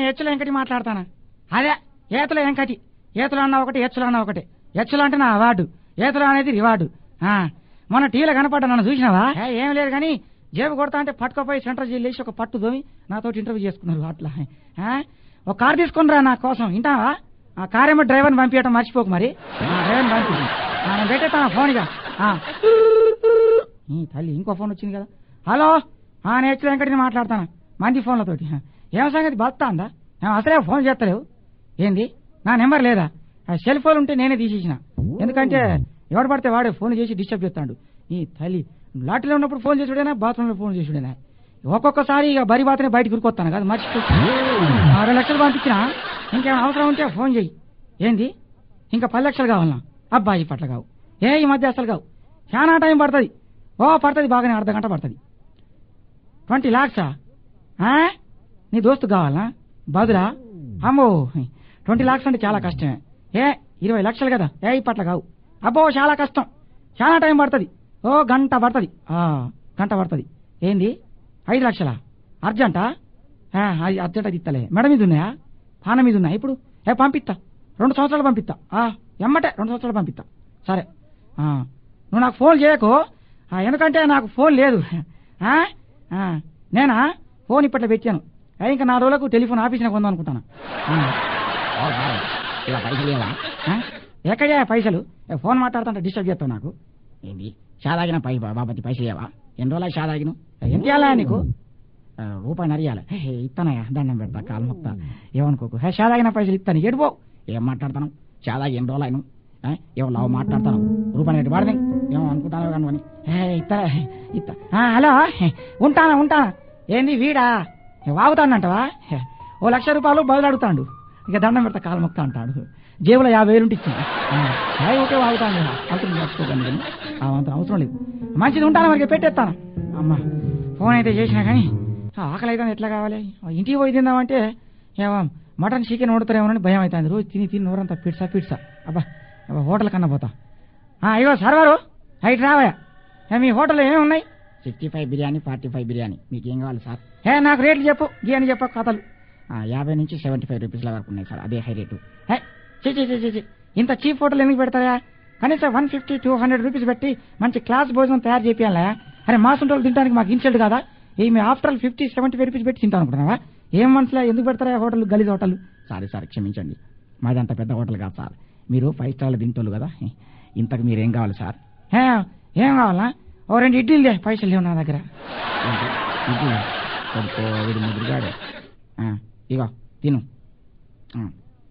హెచ్చుల వెంకటి మాట్లాడతానా అదే ఏతుల వెంకటి ఏతులు అన్న ఒకటి హెచ్చులు అన్న ఒకటి హెచ్చులు అంటే నా అవార్డు ఏతులు అనేది రివార్డు ఆ, మొన్న టీవీలో కనపడ్డా నన్ను చూసినావా ఏ, ఏం లేదు కానీ జేబు కొడతా అంటే పట్టుకోపోయి సెంటర్ జైలు వేసి ఒక పట్టు దోమి నాతోటి ఇంటర్వ్యూ చేసుకున్నారు అట్లా ఆ, ఒక కార్ తీసుకునిరా నా కోసం వింటావా ఆ కార్ ఏమో డ్రైవర్ని పంపించడం మర్చిపోకు మరి ఆ, డ్రైవర్ని పంపి ఆ, నేను పెట్టేస్తాను ఫోన్గా ఆ. ఈ తల్లి ఇంకో ఫోన్ వచ్చింది కదా హలో ఆ, నేను హెచ్ వెంకటిని మాట్లాడతాను మంది ఫోన్లతోటి ఆ, ఏం సంగతి బస్తా అందా నేను అసలే ఫోన్ చేస్తలేవు ఏంది నా నెంబర్ లేదా ఆ సెల్ ఫోన్ ఉంటే నేనే తీసేసిన ఎందుకంటే ఎవడు పడితే వాడే ఫోన్ చేసి డిస్టర్బ్ చేస్తాడు ఈ తల్లి లాటరీలో ఉన్నప్పుడు ఫోన్ చేసుడేనా బాత్రూంలో ఫోన్ చేసుడేనా ఒక్కొక్కసారి ఇక బరి బాతనే బయటకు ఉరుకొస్తాను కదా మర్చిపో ఆరు లక్షలు పంపించినా ఇంకేమైనా అవసరం ఉంటే ఫోన్ చెయ్యి ఏంది ఇంకా పది లక్షలు కావాలన్నా అబ్బాయి పట్ల కావు ఏ ఈ మధ్య అసలు కావు చాలా టైం పడుతుంది ఓ పడుతుంది బాగానే అర్ధ గంట పడుతుంది ట్వంటీ లాక్సా ఆ? నీ దోస్తు కావాలా బదులా అమ్మో ట్వంటీ లాక్స్ అంటే చాలా కష్టమే ఏ ఇరవై లక్షలు కదా ఏ ఇప్పట్ల కావు అబ్బో చాలా కష్టం చాలా టైం పడుతుంది ఓ గంట పడుతుంది ఆ, గంట పడుతుంది ఏంది ఐదు లక్షలా అర్జెంటా ఆ, అది అర్జెంట్ అది ఇస్తలే మెడ మీద ఉన్నాయా పాన మీద ఉన్నాయా ఇప్పుడు ఏ పంపిస్తా రెండు సంవత్సరాలు పంపిస్తా ఆ, ఎమ్మటే రెండు సంవత్సరాలు పంపిస్తా సరే ఆ, నువ్వు నాకు ఫోన్ చేయకు ఆ, ఎందుకంటే నాకు ఫోన్ లేదు ఆ? ఆ, నేనా ఫోన్ ఇప్పట్లో పెట్టాను ఏ, ఇంకా నా రోజులకు టెలిఫోన్ ఆఫీస్లో కొందాం అనుకుంటాను ఆ. ఇలా పైసలు లేవా ఆ? ఎక్కడా పైసలు ఏ, ఫోన్ మాట్లాడుతుంటే డిస్టర్బ్ చేస్తావు నాకు ఏంటి షాదాగిన పై బాబతి పైసలు లేవా ఎన్ని రోజులు షాదాగిను ఎంత ఇవ్వాలా నీకు ఆ, రూపాయి నరియాలి హే, హే, ఇస్తానయ్యా దండం పెడతా కాలు మొత్తా ఏమనుకోకు హే షాదాగిన పైసలు ఇస్తాను ఎడిపో ఏం మాట్లాడతాను షాదాగి ఎన్ని రోజులు అయిను ఆ, ఏమో లావు మాట్లాడతాను రూపాయి నెట్టి వాడని ఏమో అనుకుంటాను కానీ అని హే, ఇస్తా ఇస్తా ఆ, హలో హే, ఉంటానా ఉంటానా ఏంది వీడా హే, వాగుతానంటవా హే, ఓ లక్ష రూపాయలు బదులు అడుగుతాడు ఇక దండం పెడతా కాలు మొక్తా అంటాడు జేబులో యాభై వేలు ఉంటే ఇచ్చింది ఓకే వాగుతాను అంత మర్చిపోకండి కానీ ఆ, అంత అవసరం లేదు మంచిది ఉంటాను మరి పెట్టేస్తాను అమ్మ ఫోన్ అయితే చేసినా కానీ ఆ, ఆకలి అయితే ఎట్లా కావాలి ఆ, ఇంటికి పోయి తిందామంటే ఏమో మటన్ చికెన్ వండుతారేమోనని భయం అవుతుంది రోజు తిని తిని నోరంతా పిడ్సా పిడ్సా అబ్బా అబ్బా హోటల్ కన్నా పోతా ఆ, ఇగో సర్వరు హైట్ రావయ్యా ఏ, మీ హోటల్లో ఏమేమి ఉన్నాయి sixty five biryani forty five biryani మీకు ఏం కావాలి సార్ ఏ నాకు రేట్లు చెప్పు గీ అని చెప్ప కథలు ఆ, యాభై నుంచి సెవెంటీ ఫైవ్ రూపీస్ల వరకు ఉన్నాయి సార్ అదే హై రేటు హే, ఛీ, ఛీ, ఛీ, ఛీ, ఛీ. ఇంత చీప్ హోటల్ ఎందుకు పెడతారా కనీసం one fifty two hundred rupees పెట్టి మంచి క్లాస్ భోజనం తయారు చేయాలా అరే మా సొంటోళ్ళు తినడానికి మాకు ఇన్సల్ట్ కదా ఈ మీ after all fifty seventy five rupees పెట్టి తింటాను అనుకుంటున్నావా ఏం మనసులో ఎందుకు పెడతారా హోటల్ గలీజ్ హోటల్ సారీ సార్ క్షమించండి మాది అంత పెద్ద హోటల్ కాదు సార్ మీరు ఫైవ్ స్టార్లు తింటోళ్ళు కదా ఇంతకు మీరు ఏం కావాలి సార్ హే, ఏం కావాలా ఓ రెండు ఇడ్లీలే పైసలు లేవు నా దగ్గర ఏంటి? ఇడ్లీ కొడుకో వీడి ముదురుగాడు ఆ, ఇగో తిను ఆ,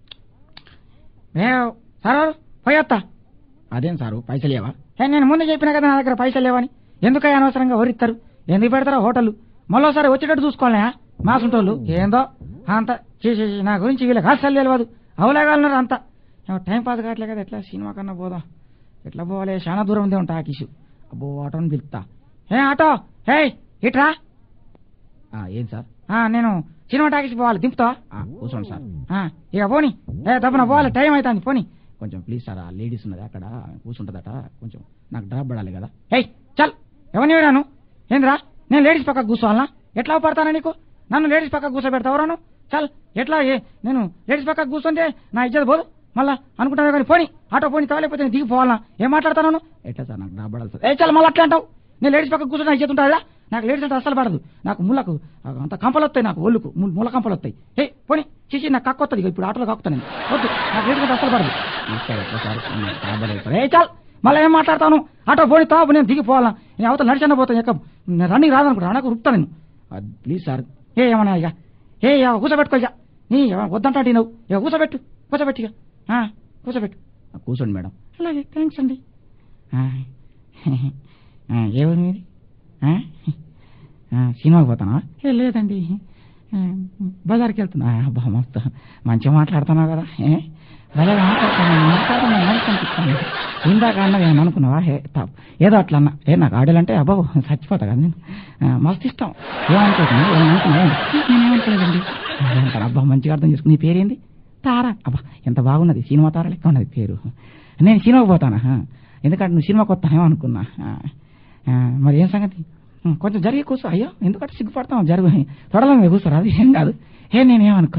ఏ సరే పోయొత్తా అదేం సారు పైసలు లేవా ఏ నేను ముందే చెప్పినా కదా నా దగ్గర పైసలు లేవని ఎందుకయ్యా అనవసరంగా వరిస్తారు ఎందుకు పెడతారా హోటల్ మళ్ళీసారి వచ్చేటట్టు చూసుకోవాలా మా సుంటోళ్ళు ఏందో అంత చేసి నా గురించి వీళ్ళకి అసలు తెలియదు అవలేగాలన్నారు అంత ఏమో టైం పాస్ కావట్లే కదా ఎట్లా సినిమా కన్నా పోదాం ఎట్లా పోవాలి చాలా దూరం ఉంది ఉంటా ఆకీసు అబ్బో ఆటోని పిలుస్తా ఏ ఆటో హే ఇట్రా ఆ, ఏం సార్ ఆ, నేను సినిమా టాకీస్ పోవాలి దింపుతా ఆ, కూర్చోండి సార్ ఆ, ఇక పోని ఏ తప్పన పోవాలి టైం అవుతుంది పోని కొంచెం ప్లీజ్ సార్ ఆ లేడీస్ ఉన్నది అక్కడ కూర్చుంటుందట కొంచెం నాకు డ్రాప్ పడాలి కదా ఏయ్ చల్ ఎవరిని విడాను ఏంద్రా నేను లేడీస్ పక్క కూర్చోవాలనా ఎట్లా పడతానా నీకు నన్ను లేడీస్ పక్క కూర్చోబెడతావరాను చల్ ఎట్లా ఏ నేను లేడీస్ పక్క కూర్చుంటే నా ఇజ్జత పోదు మళ్ళా అనుకుంటాను కానీ పోని ఆటో పోని తవలేకపోతే నేను దిగిపోవాలనా ఏం మాట్లాడతాను ఎట్లా సార్ నాకు డ్రాప్ పడాలి సార్ ఏ చల్ మళ్ళీ అట్లా అంటావు నేను లేడీస్ పక్క కూర్చుంటే నా ఇజ్జత ఉంటుందా నాకు లేడీస్ అంటే అసలు పడదు నాకు ముళ్ళకు అంత కంపలు వస్తాయి నాకు ఒళ్ళుకు ము- ముళ్ళ కంపలు వస్తాయి ఏ పోని చిచి నాకు కక్కు వస్తుంది ఇప్పుడు ఆటోలో కక్కుతాను నేను వద్దు నాకు లేడీస్ అంటే అసలు పడదు ప్లీజ్ సార్ ఎట్లా సార్ నాకు డ్రాప్ పడాలి సార్ ఏ చాల్ మళ్ళీ ఏం మాట్లాడతాను ఆటో పోని తాపు నేను దిగిపోవాలా నేను అవతల నడిచన్న పోతాను ఎక్క నేను రన్నింగ్ రాదనుకుంటా నాకు ఉరుకుతా నేను ప్లీజ్ సార్ ఏ ఏమన్నా ఇక ఏ ఇక కూర్చోబెట్టుకో ఇక నీ వద్దంటా నువ్వు ఇక కూర్చోబెట్టు కూర్చోబెట్టు ఇక ఆ, కూర్చోబెట్టు ఆ, కూర్చోండి మేడం అలాగే థ్యాంక్స్ అండి ఆ, ఆ, ఏ ఊరు మీది ఆ? ఆ, సినిమాకి పోతానా ఏ లేదండి ఆ, బజార్కి వెళ్తున్నా ఆ, అబ్బా మస్తు మంచిగా మాట్లాడుతున్నావు కదా ఏ భలే మాట్లాడుతున్నాను మాట్లాడుతున్నా మంచి అనిపిస్తాను ఇందాక అన్నది ఏమన్నా అనుకున్నావా ఏ తప్పు ఏదో అట్లా అన్నా ఏ నాకు ఆడలు అంటే అబ్బా చచ్చిపోతా కదా నేను ఆ, మస్తు ఇష్టం ఏమనుకోకుండా ఏమనుకున్నా నేనేమనుకోలేదండి అంత అబ్బా మంచిగా అర్థం చేసుకుని నీ పేరేంది తారా అబ్బా ఎంత బాగున్నది సినిమా తార లెక్క ఉన్నది పేరు నేను సినిమాకి పోతానా ఆ, ఎందుకంటే నువ్వు సినిమాకి వస్తానేమో అనుకున్నా ఆ, ఆ, మరి ఏం సంగతి ఉం, కొంచెం జరిగి కూర్చో అయ్యో ఎందుకంటే సిగ్గుపడతాం జరుగు తొడల మీద కూర్చోరా అది ఏం కాదు ఏ నేనేమనుకోను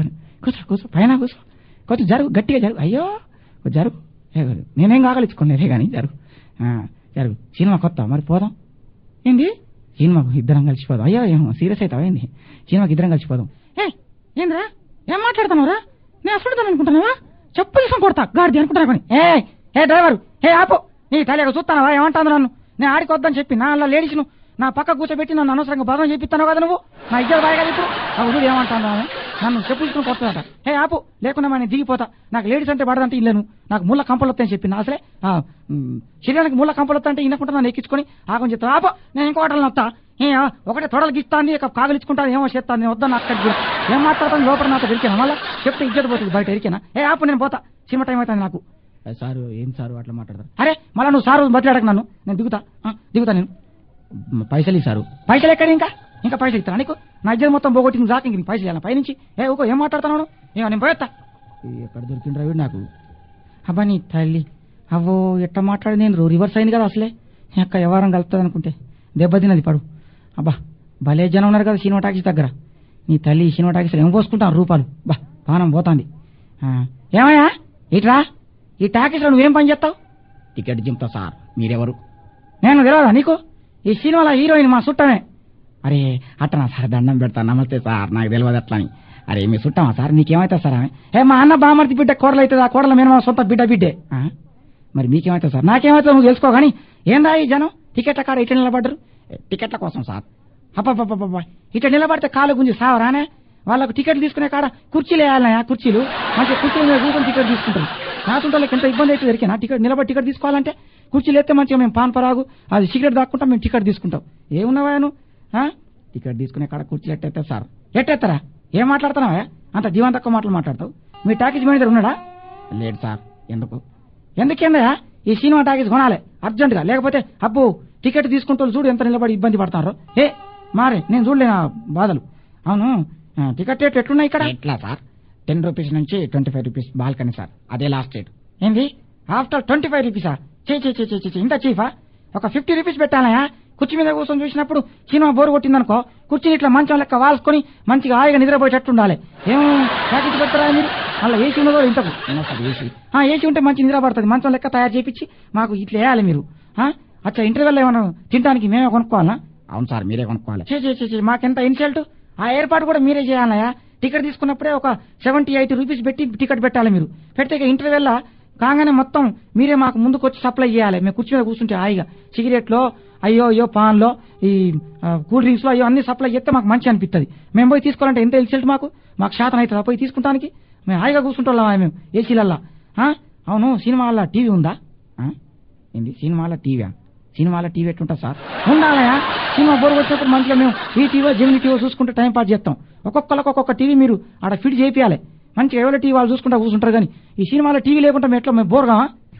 కూర్చో కూర్చో పైన కూర్చో కొంచెం జరుగు గట్టిగా జరుగు అయ్యో కొంచెం జరుగు ఏ జరుగు. నేనేం కాగలిచ్చుకోలేదే కానీ జరుగు ఆ, జరుగు సినిమా కొత్త మరి పోదాం ఏంది సినిమాకు ఇద్దరం కలిసిపోదాం అయ్యో ఏమో సీరియస్ అవుతావా ఏంది సినిమాకి ఇద్దరం కలిసిపోదాం ఏ ఏంద్రా ఏం మాట్లాడుతున్నావురా నేను అసలు అనుకుంటున్నావా చెప్పు తీసుకొని కొడతా గాడిది అనుకుంటున్నా కొని ఏ ఏ డ్రైవర్ ఏ ఆపు నీ తల్లి చూస్తానవా ఏమంటాను నన్ను నేను ఆడికి వద్దని చెప్పి నా అలా లేడీస్ను నా పక్క కూర్చోబెట్టి నన్ను అనవసరంగా బాధం చెప్పిస్తాను కదా నువ్వు నా ఇద్దరు బాగా కదా ఇప్పుడు ఆ ఉదుడు ఏమంటాను ఆమె నన్ను చెప్పు తీసుకుని కొడతాడట ఏ ఆపు లేకుండా నేను దిగిపోతా నాకు లేడీస్ అంటే పడదంటే ఇల్లేను నాకు ముళ్ళ కంపలు వస్తాయని చెప్పి నా అసలే ఆ, ఉమ్, శరీరానికి ముళ్ళ కంపలు వస్తా అంటే ఇన్నకుంటా నన్ను ఎక్కించుకొని ఆగని చెప్తా ఆపో నేను ఇంకో హోటల్ వస్తా ఏ, ఆ, ఒకటే తొడలు గిస్తాను ఇక కాగలిచ్చుకుంటాను ఏమో చేస్తాను నేను వద్దాను అక్కడికి కూడా. ఏం మాట్లాడతాను లోపల నాతో ఎరికాను మళ్ళీ చెప్తే ఇజ్జత పోతుంది బయట ఎరికానా ఏ ఆపు నేను పోతా సినిమా టైం అవుతుంది నాకు ఏ, సారు ఏం సారు అట్లా మాట్లాడతారు అరే మళ్ళీ నువ్వు సారు బతిలాడక నన్ను నేను దిగుతా ఆ, దిగుతా నేను మ, పైసలు సారు పైసలు ఎక్కడ ఇంకా ఇంకా పైసలు ఇస్తాను నీకు నా ఇద్దరు మొత్తం పోగొట్టింది దాకా ఇంక నీకు పైసలు ఇవ్వాలి పైనుంచి ఏ ఊకో ఏం మాట్లాడుతున్నాను ఇక నేను పోయేస్తా ఎక్కడ దొరికిండ్రా వీడు నాకు అబ్బా నీ తల్లి అవ్వో ఎట్ట మాట్లాడి నేను రివర్స్ అయింది కదా అసలే ఈ అక్క వ్యవహారం కలుపుతుంది అనుకుంటే దెబ్బతిన్నది పడు అబ్బా భలే జనం ఉన్నారు కదా సినిమా టాకీస్ దగ్గర నీ తల్లి ఈ సినిమా టాకీస్ ఏం పోసుకుంటాను రూపాయలు బా పానం పోతాంది ఆ, ఏమయ్యా ఇట్రా ఈ టాకీస్లో నువ్వేం పని చేస్తావు టికెట్ చింపుతా సార్ మీరెవరు నేను తెలియదా నీకు ఈ సినిమాలో హీరోయిన్ మా చుట్టమే అరే అట్టనా సార్ దండం పెడతా నమస్తే సార్ నాకు తెలియదు అట్లా అని అరే మీ చుట్టామా సార్ నీకేమైతే సార్ ఆమె ఏ మా అన్న బామర్తి బిడ్డ కోడలు అవుతుంది ఆ కోడల మేము సొంత బిడ్డ బిడ్డే ఆ? మరి మీకేమైతే సార్ నాకేమైతే నువ్వు తెలుసుకో కానీ ఏందా ఈ జనం టికెట్ల కాడ ఇట్లా నిలబడ్డరు ఏ, టికెట్ల కోసం సార్ అబ్బబ్బబ్బబ్బ ఇట్లా నిలబడితే కాలు గుంజి సావరానే వాళ్ళకు టికెట్ తీసుకునే కాడ కుర్చీలు వేయాలన్నా కుర్చీలు మంచి కుర్చీల మీద కూర్చొని టికెట్ తీసుకుంటారు నా సొంతలకు ఎంత ఇబ్బంది అయితే దొరికినా టికెట్ నిలబడి టికెట్ తీసుకోవాలంటే కుర్చీలు ఎత్తే మంచిగా మేము పాన్ పరాగు అది సిగరెట్ దాక్కుంటాం మేము టికెట్ తీసుకుంటాం ఏమున్నావా నువ్వు ఆ? టికెట్ తీసుకునే కాడ కుర్చీ ఎట్టయితే సార్ ఎట్టేస్తారా ఏం మాట్లాడుతున్నావా అంత జీవన్ తక్కువ మాటలు మాట్లాడతావు మీ టాకీస్ మేనేజర్ ఉన్నాడా లేదు సార్ ఎందుకు ఎందుకేందయ్యా ఈ సినిమా టాకీస్ కొనాలి అర్జెంటుగా లేకపోతే అబ్బు టికెట్ తీసుకుంటూ చూడు ఎంత నిలబడి ఇబ్బంది పడతారో ఏ మారే నేను చూడలేను ఆ బాధలు అవును ఆ, టికెట్ రేట్లు ఎట్లున్నాయి ఇక్కడ ఎట్లా సార్ టెన్ రూపీస్ నుంచి twenty five rupees balcony sir అదే లాస్ట్ రేట్ ఏంది ఆఫ్టర్ ట్వంటీ ఫైవ్ రూపీసా చే చే చే చే, చే చే, ఇంత చీఫా ఒక ఫిఫ్టీ రూపీస్ పెట్టాలయా కుర్చీ మీద కూర్చొని చూసినప్పుడు సినిమా బోరు కొట్టిందనుకో కుర్చీని ఇట్లా మంచం లెక్క వాల్చుకొని మంచిగా హాయిగా నిద్రపోయేటట్టు ఉండాలి ఏం ప్యాకెట్ పెడతారా మీరు మళ్ళీ ఏసీ ఉన్నదో ఇంతకు ఏమో సార్ ఏసీ ఆ ఏసీ ఉంటే మంచి నిద్ర పడుతుంది మంచం లెక్క తయారు చేపించి మాకు ఇట్లా వేయాలి మీరు ఆ? అచ్చా ఇంటర్వెల్ ఏమన్నా తినడానికి మేమే కొనుక్కోవాలా అవును సార్ మీరే కొనుక్కోవాలి చే చే, చే చే, మాకెంత ఇన్సల్ట్ ఆ ఏర్పాటు కూడా మీరే చేయాలయా టికెట్ తీసుకున్నప్పుడే ఒక సెవెంటీ ఎయిటీ రూపీస్ పెట్టి టికెట్ పెట్టాలి మీరు పెడితే ఇక ఇంటర్వెల్ కాగానే మొత్తం మీరే మాకు ముందుకు వచ్చి సప్లై చేయాలి మేము కూర్చుని కూర్చుంటే హాయిగా సిగరెట్లో అయ్యో అయ్యో పాన్లో ఈ ఆ, కూల్ డ్రింక్స్ లో అయ్యో అన్ని సప్లై చేస్తే మాకు మంచి అనిపిస్తుంది మేము పోయి తీసుకోవాలంటే ఎంత ఇన్సల్ట్ మాకు మాకు శాతం అవుతుందా పోయి తీసుకుంటానికి మేము హాయిగా కూర్చుంటాం మేము ఏసీలల్లా ఆ? అవును సినిమాల్లో టీవీ ఉందా ఆ? ఏంది సినిమాల టీవీ సినిమాల టీవీ ఎట్లుంటుంది సార్ ఉండాలయా సినిమా బోర్ వచ్చినప్పుడు మంచిగా మేము ఈ టీవో జెమిని టీవో చూసుకుంటే టైం పాస్ చేస్తాం ఒక్కొక్కరికి ఒక్కొక్క టీవీ మీరు ఆడ ఫిట్ చేపియాలి మంచిగా ఎవరి టీవీ వాళ్ళు చూసుకుంటా కూర్చుంటారు కానీ ఈ సినిమాలో టీవీ లేకుండా మేము ఎట్లా మేము బోర్గా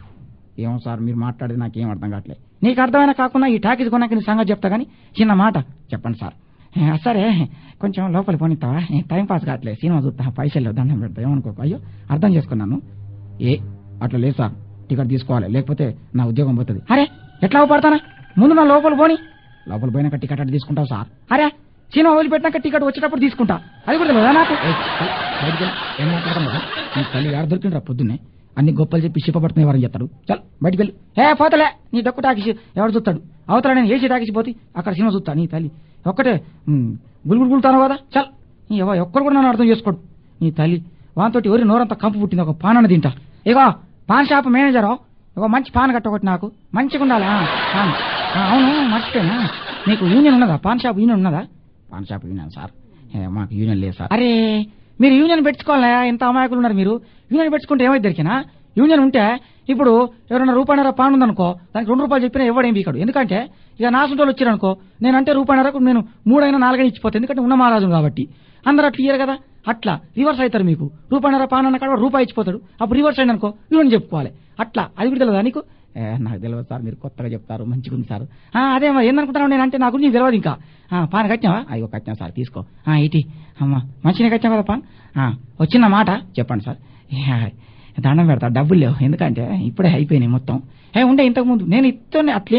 ఏమో సార్ మీరు మాట్లాడేది నాకేం అర్థం కావట్లేదు నీకు అర్థమైనా కాకుండా ఈ టాకీస్ కొన్నాక నీ సంగతి చెప్తా కానీ చిన్న మాట చెప్పండి సార్ ఏ, సరే కొంచెం లోపల పోనిస్తావా ఏ, టైం పాస్ కావట్లేదు సినిమా చూస్తా పైసలు దండం పెడతా ఏమనుకోకు అయ్యో అర్థం చేసుకున్నాను ఏ అట్లా లేదు సార్ టికెట్ తీసుకోవాలి లేకపోతే నా ఉద్యోగం పోతుంది అరే ఎట్లా పడతానా ముందు నా లోపల పోని లోపల పోయినాక టికెట్ అట్లా తీసుకుంటావు సార్ అరే సినిమా వదిలిపెట్టినాక టికెట్ వచ్చేటప్పుడు తీసుకుంటా అది కూడా తెలియదా నాకు ఏయ్, చల్, బయటికి వెళ్ళు. ఏం మాట్లాడుతున్నావు నీ తల్లి ఆడ దొరికిండ్రా పొద్దున్నే అన్ని గొప్పలు చెప్పి చెప్పబడుతున్నాయి ఎవరని చెప్తాడు చల్ బయటికి వెళ్ళి ఏ పోతలే నీ డొక్కు టాకీసి ఎవరు చూస్తాడు అవతల నేను ఏసీ టాకీసి పోతే అక్కడ సినిమా చూస్తా నీ తల్లి ఒక్కటే ఉమ్, గులుగులు గులుతాను కదా చల్ నీ ఎవ ఒక్కరు కూడా నన్ను అర్థం చేసుకోడు నీ తల్లి వాంతోటి ఎవరి నోరంతా కంపు పుట్టింది ఒక పానని తింటా ఇగో పాన్ షాప్ మేనేజరు ఇగో మంచి పాన్ కట్ట ఒకటి నాకు మంచిగా ఉండాలి ఆ, పాన్ ఆ, అవును మర్చిపోయినా నీకు యూనియన్ ఉన్నదా పాన్ షాప్ యూనియన్ ఉన్నదా పాన్ షాప్ యూనియన్ సార్ ఏ, మాకు యూనియన్ లేదు సార్ అరే మీరు యూనియన్ పెట్టుకోవాలా ఎంత అమాయకులు ఉన్నారు మీరు యూనియన్ పెట్టుకుంటే ఏమైతే దొరికినా యూనియన్ ఉంటే ఇప్పుడు ఎవరైనా రూపాయన్నర పాన్ ఉందనుకో దానికి రెండు రూపాయలు చెప్పినా ఎవడేం బీకాడు ఎందుకంటే ఇక నా సొంతలు వచ్చారనుకో నేనంటే రూపాయన్నరకు నేను మూడైనా నాలుగైనా ఇచ్చిపోతాను ఎందుకంటే ఉన్న మహారాజు కాబట్టి అందరూ అట్లా ఇయ్యరు కదా అట్లా రివర్స్ అవుతారు మీకు రూపాయన్నర పాన్ అన్న కాడ రూపాయి ఇచ్చిపోతాడు అప్పుడు రివర్స్ అయింది అనుకో యూనియన్ చెప్పుకోవాలి అట్లా అది కూడా తెలియదా నీకు ఏ, నాకు తెలియదు సార్ మీరు కొత్తగా చెప్తారు మంచిగా ఉంది సార్ ఆ, అదే మరి ఏందనుకుంటున్నావు నేను అంటే నాకు నీకు తెలియదు ఇంకా ఆ, పాన్ కట్టినావా అయ్యో కట్టినా సార్ తీసుకో ఆ, ఇటీ అమ్మ మంచిగా కట్టావు కదా పాన్ ఆ, వచ్చిన మాట చెప్పండి సార్ యా, దండం పెడతా డబ్బులు లేవు ఎందుకంటే ఇప్పుడే అయిపోయినాయి మొత్తం ఏ ఉండే ఇంతకు ముందు నేను ఇస్తూనే అట్లేం లేదు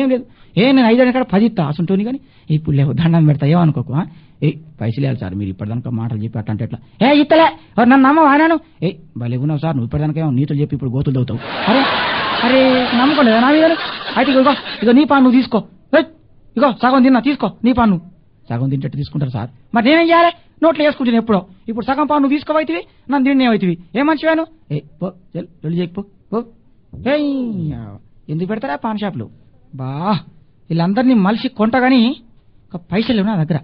ఏ నేను ఐదు కాడ పది ఇస్తా అసంటోని కానీ ఇప్పుడు లేవు దండం పెడతా ఏమనుకోకు ఆ? ఏ పైసలు ఇవ్వాలి సార్ మీరు ఇప్పటిదాకా మాటలు చెప్పి అట్లా అంటే ఎట్లా ఏ ఇత్తలే ఓ, నన్ను నమ్మ వానాను ఏ భలే ఉన్నావు సార్ నువ్వు ఇప్పటిదాకా నీతులు చెప్పి ఇప్పుడు గోతులు దవుతావు అరే అరే నమ్ముకోలేదా నా మీద అయితే ఇగో ఇగో నీ పాను నువ్వు తీసుకో ఏయ్, ఇగో సగం తిన్నా తీసుకో నీ పాను సగం తింటట్టు తీసుకుంటారు సార్ మరి నేనేం చేయాలి నోట్లో వేసుకుంటాను ఎప్పుడో ఇప్పుడు సగం పాను నువ్వు తీసుకోవైతివి నన్ను తిండి అవుతుంది ఏం మంచివాను ఏ పో చెల్ వెళ్ళి చేయకు పో పో ఏయ్ ఎందుకు పెడతారా పాన్ షాపులు బా వీళ్ళందరినీ మలిసి కొంటగాని ఒక పైసలు లేవు నా దగ్గర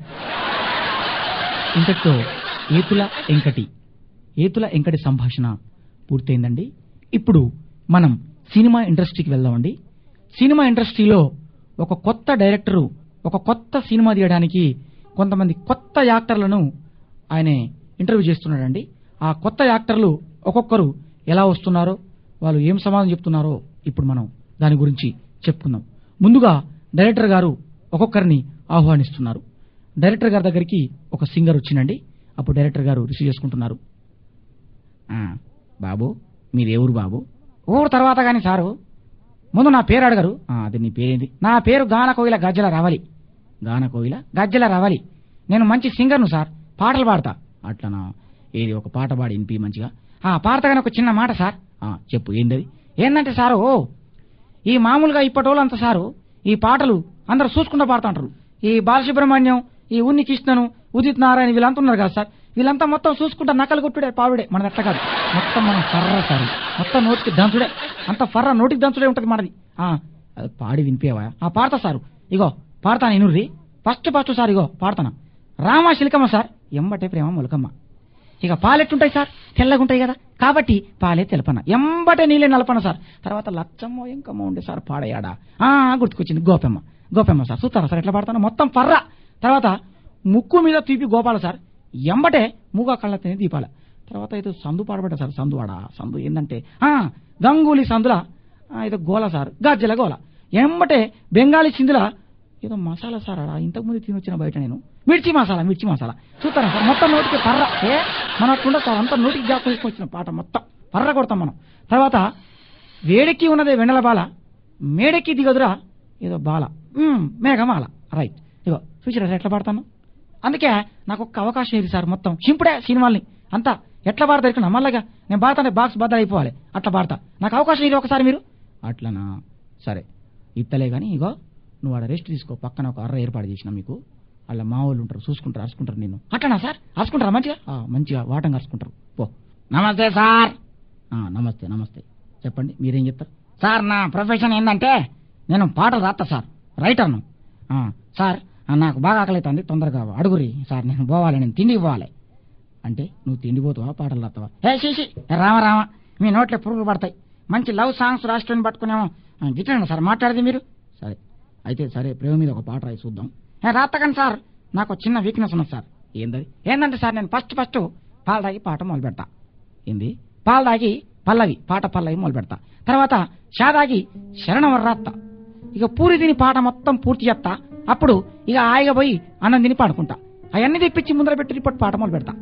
ఇంతటితో ఏతుల ఎంకటి ఏతుల ఎంకటి సంభాషణ పూర్తయిందండి ఇప్పుడు మనం సినిమా ఇండస్ట్రీకి వెళ్దామండి సినిమా ఇండస్ట్రీలో ఒక కొత్త డైరెక్టరు ఒక కొత్త సినిమా తీయడానికి కొంతమంది కొత్త యాక్టర్లను ఆయన ఇంటర్వ్యూ చేస్తున్నాడండి ఆ కొత్త యాక్టర్లు ఒక్కొక్కరు ఎలా వస్తున్నారో వాళ్ళు ఏం సమాధానం చెప్తున్నారో ఇప్పుడు మనం దాని గురించి చెప్పుకుందాం ముందుగా డైరెక్టర్ గారు ఒక్కొక్కరిని ఆహ్వానిస్తున్నారు డైరెక్టర్ గారి దగ్గరికి ఒక సింగర్ వచ్చిందండి అప్పుడు డైరెక్టర్ గారు రిసీవ్ చేసుకుంటున్నారు ఆ, బాబు మీది ఎవరు బాబు ఊరు తర్వాత గాని సారు ముందు నా పేరు అడగరు ఆ, అది నీ పేరేంది నా పేరు గాన కోయిల గజ్జల రావాలి గాన కోయిల గజ్జల రావాలి నేను మంచి సింగర్ను సార్ పాటలు పాడతా అట్లనా ఏది ఒక పాట పాడి వినిపి మంచిగా ఆ పాడతాగానే ఒక చిన్న మాట సార్ ఆ, చెప్పు ఏందది ఏంటంటే సారు ఈ మామూలుగా ఇప్పటి వాళ్ళంతా సారు ఈ పాటలు అందరు చూసుకుంటూ పాడుతుంటారు ఈ బాలసుబ్రహ్మణ్యం ఈ ఉన్ని కృష్ణను ఉదిత్ నారాయణ వీళ్ళంతా ఉన్నారు కదా సార్ వీళ్ళంతా మొత్తం చూసుకుంటా నకలు కొట్టుడే పావుడే మనది అట్లా కాదు మొత్తం మనం ఫర్ర సార్ మొత్తం నోటికి దంచుడే అంత ఫర్ర నోటికి దంచుడే ఉంటది మనది ఆ అది పాడి వినిపేవా ఆ పాడతా సారు ఇగో పాడతాను ఇనుర్రి ఫస్ట్ ఫస్ట్ సార్ ఇగో పాడతాను రామ శిల్కమ్మ సార్ ఎంబటే ప్రేమ మొలకమ్మ ఇక పాలెట్టుంటాయి సార్ తెల్లగుంటాయి కదా కాబట్టి పాలే తెలపన ఎంబటే నీళ్ళే నలపన సార్ తర్వాత లచ్చమ్మో ఇంకమ్మ ఉండే సార్ పాడయాడా ఆ గుర్తుకొచ్చింది గోపెమ్మ గోపెమ్మ సార్ చూస్తారా సార్ ఎట్లా పాడతాను మొత్తం పర్ర తర్వాత ముక్కు మీద తీపి గోపాల సార్ ఎంబటే మూగా కళ్ళ తిని దీపాల తర్వాత ఇది సందు పాడబడ్డ సార్ సందు ఆడ సందు ఏంటంటే ఆ గంగూలీ సందుల ఆ, ఇది గోల సార్ గజ్జల గోల ఎంబటే బెంగాలీ సింధుల ఏదో మసాలా సార్ ఆడ ఇంతకు ముందు తినొచ్చిన బయట నేను మిర్చి మసాలా మిర్చి మసాలా చూస్తారా సార్ మొత్తం నోటికి పర్ర ఏ మన అట్లుండదు సార్ అంతా నోటికి జాగ్రత్త తీసుకొచ్చిన పాట మొత్తం పర్ర కొడతాం మనం తర్వాత వేడెక్కి ఉన్నదే వెన్నెల బాల మేడెక్కి దిగదురా ఏదో బాల మ్మ్, మేఘమాల రైట్ ఇగో చూసిరా సార్ ఎట్లా పాడతాను అందుకే నాకు ఒక్క అవకాశం ఇది సార్ మొత్తం సింపుడే సినిమాల్ని అంతా ఎట్లా పాడతారు ఇక్కడ మళ్ళగా నేను పాడతానే బాక్స్ బద్దలు అయిపోవాలి అట్లా పాడతా నాకు అవకాశం ఇది ఒకసారి మీరు అట్లనా సరే ఇత్తలే కానీ ఇగో నువ్వు ఆడ రెస్ట్ తీసుకో పక్కన ఒక అర్ర ఏర్పాటు చేసిన మీకు అలా మా వాళ్ళు ఉంటారు చూసుకుంటారు అరుచుకుంటారు నేను అట్లనా సార్ రాసుకుంటారా మంచిగా ఆ, మంచిగా వాటంగా అరుచుకుంటారు పో నమస్తే సార్ ఆ, నమస్తే నమస్తే చెప్పండి మీరేం చెప్తారు సార్ నా ప్రొఫెషన్ ఏంటంటే నేను పాటలు రాస్తా సార్ రైటర్ను ఆ, సార్ ఆ, నాకు బాగా ఆకలి అవుతుంది తొందరగా అడుగురి సార్ నేను పోవాలి నేను తిండికి పోవాలి అంటే నువ్వు తిండిపోతావా పాటలు రాస్తావా ఏ శీషి రామ రామ మీ నోట్లో పురుగులు పడతాయి మంచి లవ్ సాంగ్స్ రాసుకొని పట్టుకునేమో గిట్టండి సార్ మాట్లాడేది మీరు సరే అయితే సరే ప్రేమ మీద ఒక పాట రాయి చూద్దాం ఏ రాత్తకండి సార్ నాకు ఒక చిన్న వీక్నెస్ ఉన్నది సార్ ఏందది ఏంటంటే సార్ నేను ఫస్ట్ ఫస్ట్ పాలు తాగి పాట మొదలు పెడతా ఏంది పాలు తాగి పల్లవి పాట పల్లవి మొదలు పెడతా తర్వాత షా తాగి శరణం రాత్తా ఇక పూరి తిని పాట మొత్తం పూర్తి చేస్తా అప్పుడు ఇక హాయిగా పోయి అన్నం తిని పాడుకుంటా అవన్నీ తెప్పించి ముందర పెట్టి రిపోర్ట్ పాట మొదలు పెడతా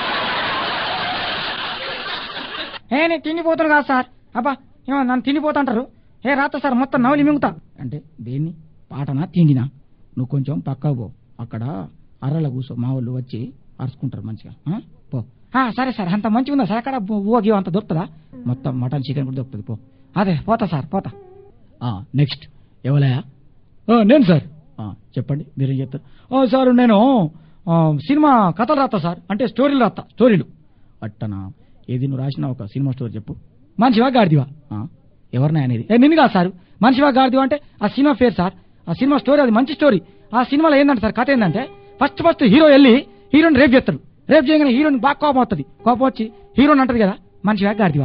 ఏ నేను తిండిపోతాను కాదు సార్ అబ్బా ఏమో నన్ను తిండిపోతుంటారు ఏ రాత్త సార్ మొత్తం నవలి మింగుతా అంటే దేన్ని పాటనా తిండినా నువ్వు కొంచెం పక్కకు పో అక్కడ అర్రల కూసో మా వాళ్ళు వచ్చి అరుచుకుంటారు మంచిగా ఆ? పో ఆ, సరే సార్ అంత మంచిగా ఉందా సార్ అక్కడ ఊగి అంత దొరుకుతుందా మొత్తం మటన్ చికెన్ కూడా దొరుకుతుంది పో అదే పోతా సార్ పోతా నెక్స్ట్ ఎవలయా నేను సార్ ఆ, చెప్పండి మీరేం చెప్తారు ఓ సార్ నేను ఆ, సినిమా కథలు రాస్తా సార్ అంటే స్టోరీలు రాస్తా స్టోరీలు అట్టనా ఏది నువ్వు రాసిన ఒక సినిమా స్టోరీ చెప్పు మనిషివా గాడిదివా ఆ, ఎవరినా అనేది ఏ నిన్ను కాదు సార్ మనిషివా గాడిదివా అంటే ఆ సినిమా పేరు సార్ ఆ సినిమా స్టోరీ అది మంచి స్టోరీ ఆ సినిమాలో ఏంటంటే సార్ కథ ఏంటంటే ఫస్ట్ ఫస్ట్ హీరో వెళ్ళి హీరోని రేప్ చేస్తాడు రేప్ చేయగానే హీరోని బాగా కోపం వస్తుంది కోపం వచ్చి హీరోని అంటది కదా మనిషివా గాడిదివా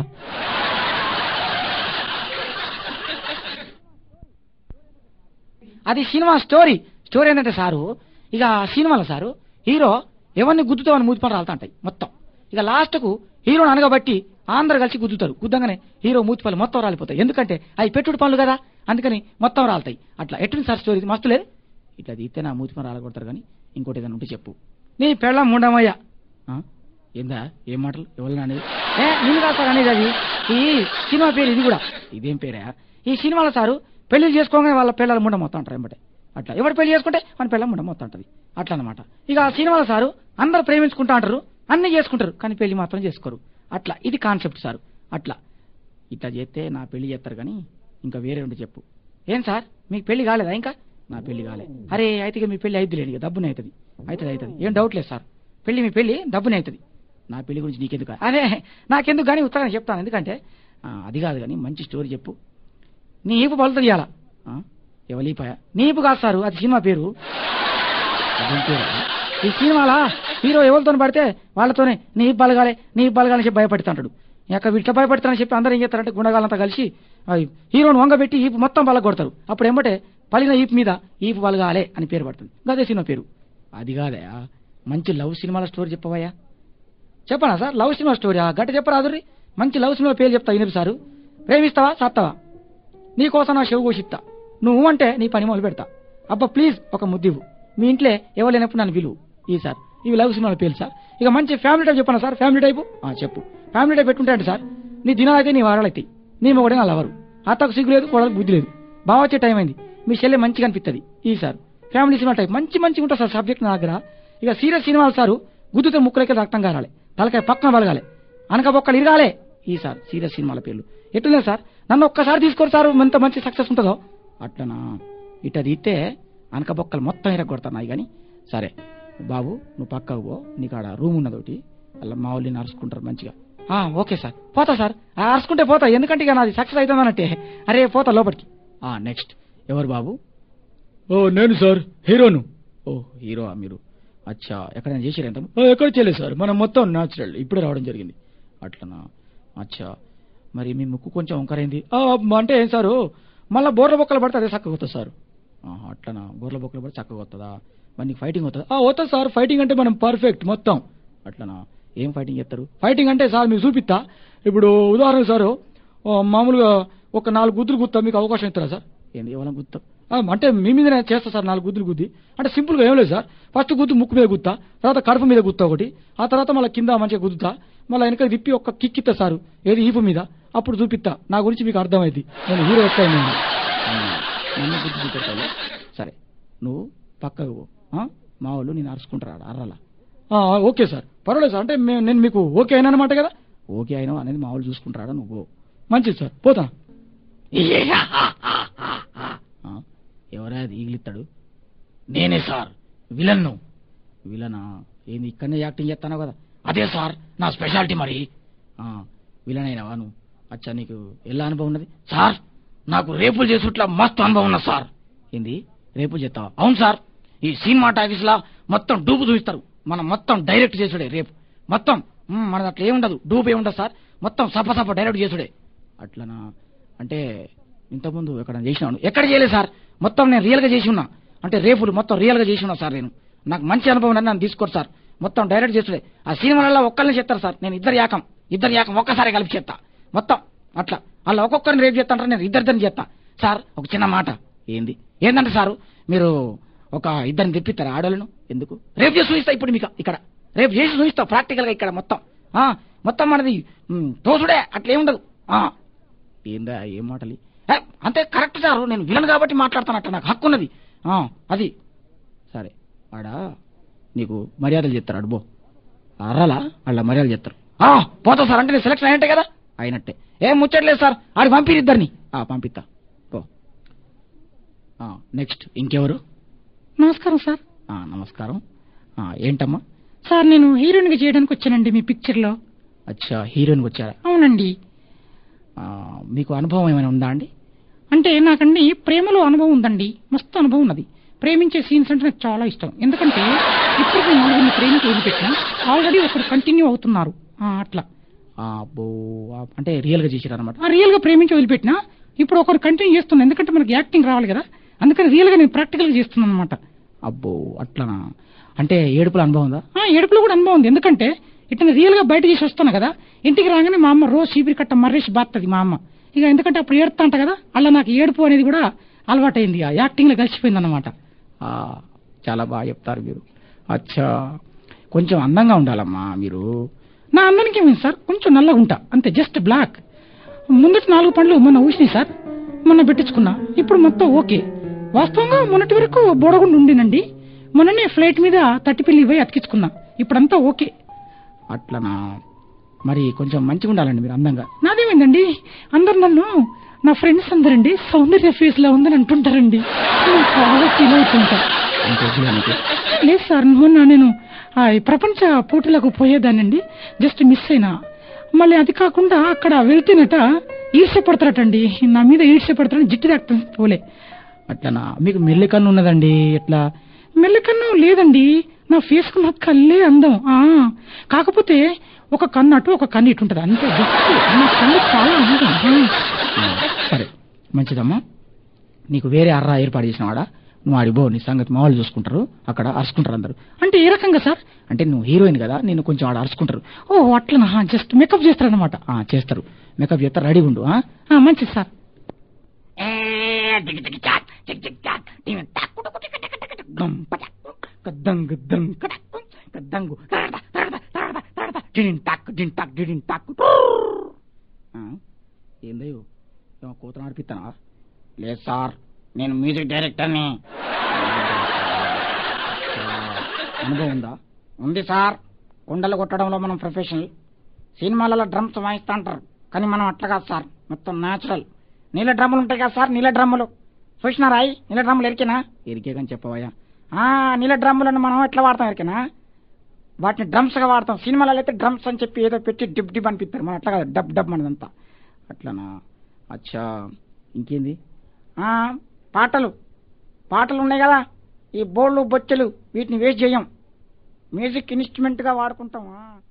అది సినిమా స్టోరీ స్టోరీ ఏంటంటే సారు ఇక సినిమాలో సారు హీరో ఎవరిని గుద్దుతామని మూతి పనులు రాలుతుంటాయి మొత్తం ఇక లాస్ట్కు హీరోని అనగబట్టి అందరు కలిసి గుద్దుతారు గుద్దంగానే హీరో మూతి పనులు మొత్తం రాలిపోతాయి ఎందుకంటే అవి పెట్టుడు పనులు కదా అందుకని మొత్తం రాలుతాయి అట్లా ఎటువంటి సార్ స్టోరీ ఇది మస్తు లేదు ఇట్లా తీస్తే నా మూతి పని రాలగొడతారు కానీ ఇంకోటి ఏదైనా ఉంటే చెప్పు నీ పెళ్ళం ముండమయ్యా ఆ? ఏందా ఏం మాటలు ఎవరినా అనేది ఏ నేను కాదు సార్ అనేది అది ఈ సినిమా పేరు ఇది కూడా ఇదేం పేరా ఈ సినిమాలో సారు పెళ్లి చేసుకోగానే వాళ్ళ పిల్లల ముండ మొత్తం అంటారు ఎంబటే అట్లా ఎవరు పెళ్లి చేసుకుంటే మన పిల్లల ముండ మొత్తం అంటది అట్లా అనమాట ఇక ఆ సినిమాల సారు అందరు ప్రేమించుకుంటా అంటారు అన్ని చేసుకుంటారు కానీ పెళ్లి మాత్రం చేసుకోరు అట్లా ఇది కాన్సెప్ట్ సార్ అట్లా ఇట్లా చేస్తే నా పెళ్లి చేస్తారు కానీ ఇంకా వేరే ఉండి చెప్పు ఏం సార్ మీకు పెళ్లి కాలేదా ఇంకా నా పెళ్లి కాలే అరే అయితే ఇక మీ పెళ్లి అయిద్ది లేదు ఇక డబ్బునే అవుతుంది అవుతుంది అవుతుంది ఏం డౌట్ లేదు సార్ పెళ్లి మీ పెళ్లి డబ్బునే అవుతుంది నా పెళ్లి గురించి నీకెందుకు అదే నాకెందుకు కానీ ఉత్తరం చెప్తాను ఎందుకంటే ఆ, అది కాదు కానీ మంచి స్టోరీ చెప్పు నీ ఈపు పలుతుంది ఇవాళ ఎవలీపాయ నీ ఈపు కాదు సారు అది సినిమా పేరు అదేం పేరు? ఈ సినిమాలా హీరో ఎవరితో పడితే వాళ్ళతోనే నీ ఈపు బలగాలే నీ ఈపు బలగాలని చెప్పి భయపడుతుంటాడు ఎక్కడ వీటిలో భయపడతానని చెప్పి అందరూ ఏం చేస్తారంటే గుండగాలంతా కలిసి ఆ హీరోను వంగబెట్టి ఈపు మొత్తం బల కొడతారు అప్పుడు ఏమంటే పలిన ఈపు మీద ఈపు బలగాలే అని పేరు పడుతుంది అదే సినిమా పేరు అది కాదయా మంచి లవ్ సినిమాల స్టోరీ చెప్పవయ్యా చెప్పనా సార్ లవ్ సినిమా స్టోరీ గట్ట చెప్పరాదుర్రి మంచి లవ్ సినిమా పేరు చెప్తా ఇనిపి సారు ప్రేమిస్తావా సత్తావా నీకోసం నా చెవు కోసిస్తా నువ్వు అంటే నీ పని మొదలు పెడతా అబ్బా ప్లీజ్ ఒక ముద్దివు మీ ఇంట్లో ఎవరు లేనప్పుడు నన్ను పిలువు ఈ సార్ ఇవి లవ్ సినిమాల పేరు సార్ ఇక మంచి ఫ్యామిలీ టైప్ చెప్పనా సార్ ఫ్యామిలీ టైపు ఆ, చెప్పు ఫ్యామిలీ టైప్ పెట్టుకుంటాడు సార్ నీ దినాలు అయితే నీ వారాలు అవుతాయి నీ మొగడే నా లవరు అత్తకు సిగ్గు లేదు కోడలకు బుద్ధి లేదు బాగా వచ్చే టైం అయింది మీ చెల్లె మంచిగా అనిపిస్తుంది ఈ సార్ ఫ్యామిలీ సినిమా టైప్ మంచి మంచిగా ఉంటుంది సార్ సబ్జెక్ట్ నా దగ్గర ఇక సీరియస్ సినిమాలు సారు గుద్దుతో ముక్కులకి రక్తం కారాలి తలకాయ పక్కన బలగాలి అనక బొక్కలు ఇరగాలే ఈ సార్ సీరియస్ సినిమాల పేర్లు ఎట్లుంది సార్ నన్ను ఒక్కసారి తీసుకోరు సార్ ఎంత మంచి సక్సెస్ ఉంటుందో అట్లనా ఇట తీస్తే అనక బొక్కలు మొత్తం ఇరగొడతాయి కానీ సరే బాబు నువ్వు పక్కకు పో నీకు ఆడ రూమ్ ఉన్నది ఒకటి అలా మా వాళ్ళు అరుచుకుంటారు మంచిగా ఆ, ఓకే సార్ పోతా సార్ ఆ, అరుచుకుంటే పోతా ఎందుకంటే ఇక నాది సక్సెస్ అవుతుందన్నట్టే అరే పోతా లోపలికి ఆ నెక్స్ట్ ఎవరు బాబు ఓ నేను సార్ హీరోను ఓ హీరో మీరు అచ్చా ఎక్కడైనా చేసారు ఎంత ఎక్కడ చేయలేదు సార్ మనం మొత్తం న్యాచురల్ ఇప్పుడే రావడం జరిగింది అట్లనా అచ్చా మరి మీ ముక్కు కొంచెం వంకరైంది ఆ, అంటే ఏం సారు మళ్ళీ బోర్ల బొక్కలు పడితే అదే చక్కగా వస్తుంది సార్ ఆహా, అట్లనా బోర్ల బొక్కలు పడితే చక్కగా వస్తుందా మరి నీకు ఫైటింగ్ అవుతుందా ఆ, వస్తుంది సార్ ఫైటింగ్ అంటే మనం పర్ఫెక్ట్ మొత్తం అట్లనా ఏం ఫైటింగ్ చేస్తారు ఫైటింగ్ అంటే సార్ మీకు చూపిస్తా ఇప్పుడు ఉదాహరణ సార్ ఓ, మామూలుగా ఒక నాలుగు గుద్దులు గుత్తా మీకు అవకాశం ఇస్తారా సార్ ఏంది ఎవరైనా గుత్తా ఆ, అంటే మీ మీదనే చేస్తా సార్ నాలుగు గుద్దులు గుద్ది అంటే సింపుల్గా ఏం లేదు సార్ ఫస్ట్ గుద్దు ముక్కు మీద గుత్తా తర్వాత కడుపు మీద గుత్తా ఒకటి ఆ తర్వాత మళ్ళీ కింద మంచిగా గుద్దుతా మళ్ళీ వెనక తిప్పి ఒక కిక్ ఇస్తా సారు ఏది ఈపు మీద అప్పుడు చూపిస్తా నా గురించి మీకు అర్థమైంది నేను హీరో ఎక్కడ నన్ను గుర్తు చూపెట్టాలి సరే నువ్వు పక్కకు పో ఆ? మా వాళ్ళు నేను అరుచుకుంటారా అర్రలా ఆ, ఓకే సార్ పర్వాలేదు సార్ అంటే మే- నేను మీకు ఓకే అయినా అనమాట కదా ఓకే అయినా అనేది మా వాళ్ళు చూసుకుంటారా నువ్వు పో. మంచిది సార్ పోతా ఆ, ఎవరా అది ఈగిలిస్తాడు నేనే సార్ విలన్ను విలనా ఏంది ఇక్కడనే యాక్టింగ్ చేస్తాను కదా అదే సార్ నా స్పెషాలిటీ మరి ఆ, విలన్ అయినావా నువ్వు అచ్చా నీకు ఎలా అనుభవం ఉన్నది సార్ నాకు రేపులు చేసుట్లా మస్తు అనుభవం ఉన్నది సార్ ఏంది రేపులు చేస్తావా అవును సార్ ఈ సినిమా టాకీస్ లా మొత్తం డూబు చూపిస్తారు మనం మొత్తం డైరెక్ట్ చేసుడే రేపు మొత్తం మ్, మనది అట్లా ఏముండదు డూబు ఏముండదు సార్ మొత్తం సప సప డైరెక్ట్ చేసుడే అట్లనా అంటే ఇంతకుముందు ఎక్కడ చేసినాను ఎక్కడ చేయలేదు సార్ మొత్తం నేను రియల్గా చేసి ఉన్నా అంటే రేపులు మొత్తం రియల్గా చేసి ఉన్నా సార్ నేను నాకు మంచి అనుభవం ఉందని నన్ను తీసుకోరు సార్ మొత్తం డైరెక్ట్ చేస్తుడే ఆ సినిమాలలో ఒక్కరిని చెప్తారు సార్ నేను ఇద్దరు యాకం ఇద్దరు యాకం ఒక్కసారి కలిపి చెప్తా మొత్తం అట్లా అలా ఒక్కొక్కరిని రేపు చేస్తాంటారు నేను ఇద్దరిద్దరిని చెప్తా సార్ ఒక చిన్న మాట ఏంది ఏంటంటే సారు మీరు ఒక ఇద్దరిని తెప్పిస్తారా ఆడోళ్ళను ఎందుకు రేపు చేసి చూపిస్తా ఇప్పుడు మీకు ఇక్కడ రేపు చేసి చూపిస్తా ప్రాక్టికల్ గా ఇక్కడ మొత్తం ఆ మొత్తం మనది మ్, తోసుడే అట్లా ఏముండదు ఆ ఏందా ఏం మాటలు ఏ, అంతే కరెక్ట్ సార్ నేను విలన్ కాబట్టి మాట్లాడుతానట్ట నాకు హక్కు ఉన్నది ఆ, అది సరే ఆడ నీకు మర్యాదలు చెప్తారు అడుబో అర్రలా వాళ్ళ మర్యాదలు చెప్తారు ఆ, పోతా సార్ అంటే నేను సెలక్షన్ అయినట్టే కదా అయినట్టే ఏం ముచ్చట్లేదు సార్ ఆడికి పంపిరు ఇద్దరిని ఆ, పంపిస్తా పో నెక్స్ట్ ఇంకెవరు నమస్కారం సార్ ఆ, నమస్కారం ఆ, ఏంటమ్మా సార్ నేను హీరోయిన్గా చేయడానికి వచ్చానండి మీ పిక్చర్లో అచ్చా హీరోయిన్కి వచ్చారా అవునండి ఆ, మీకు అనుభవం ఏమైనా ఉందా అండి అంటే నాకండి ప్రేమలో అనుభవం ఉందండి మస్తు అనుభవం ఉన్నది ప్రేమించే సీన్స్ అంటే నాకు చాలా ఇష్టం ఎందుకంటే ఇప్పుడు నేను నలుగురిని ప్రేమికి వదిలిపెట్టినా ఆల్రెడీ ఒకరు కంటిన్యూ అవుతున్నారు ఆ, అట్లా ఆ, అబ్బో ఆ, అంటే రియల్గా చేసారనమాట ఆ రియల్ గా ప్రేమించి వదిలిపెట్టినా ఇప్పుడు ఒకరు కంటిన్యూ చేస్తున్నా ఎందుకంటే మనకి యాక్టింగ్ రావాలి కదా అందుకని రియల్ గా నేను ప్రాక్టికల్ గా చేస్తున్నాను అనమాట అబ్బో అట్లనా అంటే ఏడుపుల అనుభవం ఉందా ఆ ఏడుపులో కూడా అనుభవం ఉంది ఎందుకంటే ఇట్లా రియల్ గా బయట చేసి వస్తాను కదా ఇంటికి రాగానే మా అమ్మ రోజు చీపిరి కట్ట మర్రేసి బాత్తది మా అమ్మ ఇక ఎందుకంటే అప్పుడు ఏడుతా అంట కదా అలా నాకు ఏడుపు అనేది కూడా అలవాటైంది ఆ యాక్టింగ్ లో కలిసిపోయింది అనమాట ఆ, చాలా బాగా చెప్తారు మీరు అచ్చా కొంచెం అందంగా ఉండాలమ్మా మీరు నా అందరికి ఏమైంది సార్ కొంచెం నల్లగా ఉంటా అంతే జస్ట్ బ్లాక్ ముందటి నాలుగు పండ్లు మొన్న ఊసినాయి సార్ మొన్న పెట్టించుకున్నా ఇప్పుడు మొత్తం ఓకే వాస్తవంగా మొన్నటి వరకు బోడగుండు ఉండినండి మొన్ననే ఫ్లైట్ మీద తట్టిపిల్లి పోయి అతికించుకున్నా ఇప్పుడంతా ఓకే అట్లనా మరి కొంచెం మంచిగా ఉండాలండి మీరు అందంగా నాదేమైందండి అందరు నన్ను నా ఫ్రెండ్స్ అందరండి సౌందర్య ఫేస్ లో ఉందని అంటుంటారండి నేను చాలా ఫీల్ అవుతుంటా అంత వద్దులే నీకు. లేదు సార్ మొన్న నేను ఆ, ఈ ప్రపంచ పోటీలకు పోయేదానండి జస్ట్ మిస్ అయినా మళ్ళీ అది కాకుండా అక్కడ వెళ్తేనట ఈడ్చ పడతారటండి నా మీద ఈడ్చ పడతారని జిట్టు దాక్తాను పోలే అట్లనా మీకు మెల్లి కన్ను ఉన్నదండి ఎట్లా మెల్లకన్ను లేదండి నా ఫేస్ కు నా కళ్ళే అందం ఆ కాకపోతే ఒక కన్ను అటు ఒక కన్ను ఇటు ఉంటది అంతే just. నా కళ్ళు చాలా అందం ఆ. ఆ, సరే మంచిదమ్మా నీకు వేరే అర్రా ఏర్పాటు చేసిన వాడా నువ్వు ఆడిపో నీ సంగతి మా వాళ్ళు చూసుకుంటారు అక్కడ అరుచుకుంటారు అందరు అంటే ఏ రకంగా సార్ అంటే నువ్వు హీరోయిన్ కదా నేను కొంచెం ఆడ అరుచుకుంటారు ఓ అట్లనా జస్ట్ మేకప్ చేస్తారనమాట ఆ, చేస్తారు మేకప్ చేస్తారు రెడీ ఉండు ఆ? మంచిది సార్ గద్దం గద్దం కడక్కు, గద్దంగు తరడ, తరడ, తరడ, తరడ, డిడిన్ టాక్, డిన్ టాక్, డిడిన్ టాక్. ఆ, ఏందయ్యో ఏమో కూతురు ఆడిపిస్తానా లేదు సార్ నేను మ్యూజిక్ డైరెక్టర్ని అనుభవం ఉందా ఉంది సార్ కుండలు కొట్టడంలో మనం ప్రొఫెషనల్ సినిమాలలో డ్రమ్స్ వాయిస్తా అంటారు కానీ మనం అట్లా కాదు సార్ మొత్తం న్యాచురల్ నీళ్ళ డ్రమ్ములు ఉంటాయి కదా సార్ నీళ్ళ డ్రమ్ములు చూసినారా అయి నీళ్ళ డ్రమ్ములు ఎరికేనా ఎరికే కానీ చెప్పవయ్యా ఆ నీళ్ళ డ్రమ్ములను మనం ఎట్లా వాడతాం ఎరికేనా వాటిని డ్రమ్స్ గా వాడతాం సినిమాలలో అయితే డ్రమ్స్ అని చెప్పి ఏదో పెట్టి డిప్ డిప్ అనిపిస్తారు మనం అట్లా కాదు డబ్ డబ్ మనదంతా అట్లానా అచ్చా ఇంకేంది ఆ పాటలు పాటలు ఉన్నాయి కదా ఈ బోళ్ళు బొచ్చెలు వీటిని వేస్ట్ చేయం మ్యూజిక్ ఇన్స్ట్రుమెంట్ గా వాడుకుంటాం ఆ.